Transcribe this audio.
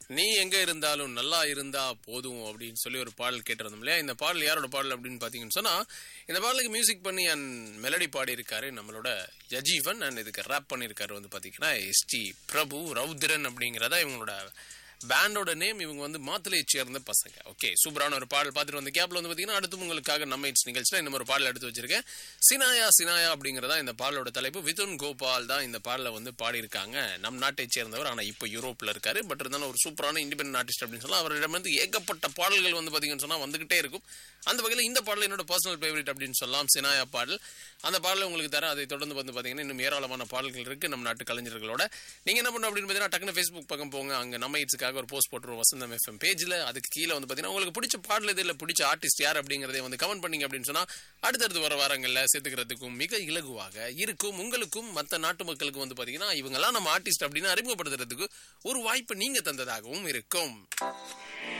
நீ எங்க இருந்தாலும் நல்லா இருந்தா போதும் அப்படின்னு சொல்லி ஒரு பாடல் கேட்டிருந்தோம் இல்லையா இந்த பாடல் யாரோட பாடல் அப்படின்னு பாத்தீங்கன்னு சொன்னா இந்த பாடலுக்கு மியூசிக் பண்ணி அண்ட் மெலடி பாடி இருக்காரு நம்மளோட யஜீவன் அண்ட் இதுக்கு ரேப் பண்ணியிருக்காரு வந்து பாத்தீங்கன்னா எஸ்டி பிரபு ரவுத்ரன் அப்படிங்கிறதா இவங்களோட பேண்டோட நேம் இவங்க வந்து மாத்தலையை சேர்ந்த பசங்க ஓகே சூப்பரான ஒரு பாடல் பார்த்துட்டு வந்த கேப்ல வந்து பாத்தீங்கன்னா அடுத்து உங்களுக்காக நம்ம இட்ஸ் நிகழ்ச்சியில் இந்த ஒரு பாடல் எடுத்து வச்சிருக்கேன் சினாயா சினாயா அப்படிங்கறதா இந்த பாடலோட தலைப்பு விதுன் கோபால் தான் இந்த பாடலை வந்து பாடியிருக்காங்க நம் நாட்டை சேர்ந்தவர் ஆனா இப்போ யூரோப்ல இருக்காரு பட் இருந்தாலும் ஒரு சூப்பரான இண்டிபெண்டன்ட் ஆர்டிஸ்ட் அப்படின்னு சொல்லலாம் அவரிடம் வந்து ஏகப்பட்ட பாடல்கள் வந்து பாத்தீங்கன்னு சொன்னா வந்துகிட்டே இருக்கும் அந்த வகையில் இந்த பாடல் என்னோட பர்சனல் ஃபேவரட் அப்படின்னு சொல்லலாம் சினாயா பாடல் அந்த பாடலை உங்களுக்கு தர அதை தொடர்ந்து வந்து பாத்தீங்கன்னா இன்னும் ஏராளமான பாடல்கள் இருக்கு நம்ம நாட்டு கலைஞர்களோட நீங்க என்ன பண்ணணும் அப்படின்னு பாத்தீங்கன்னா டக்குனு ஃபேஸ்புக் பக்கம் போங்க அங்க நம்ம இட்ஸுக்காக ஒரு போஸ்ட் போட்டுருவோம் வசந்தம் எஃப்எம் பேஜ்ல அதுக்கு கீழே வந்து பாத்தீங்கன்னா உங்களுக்கு பிடிச்ச பாடல் இது இல்ல பிடிச்ச ஆர்டிஸ்ட் யார் அப்படிங்கறதை வந்து கமெண்ட் பண்ணீங்க அப்படின்னு சொன்னா அடுத்தடுத்து வர வாரங்கள்ல சேர்த்துக்கிறதுக்கும் மிக இலகுவாக இருக்கும் உங்களுக்கும் மத்த நாட்டு மக்களுக்கும் வந்து பாத்தீங்கன்னா இவங்கெல்லாம் நம்ம ஆர்டிஸ்ட் அப்படின்னு அறிமுகப்படுத்துறதுக்கு ஒரு வாய்ப்பு நீங்க தந்ததாகவும் இருக்கும்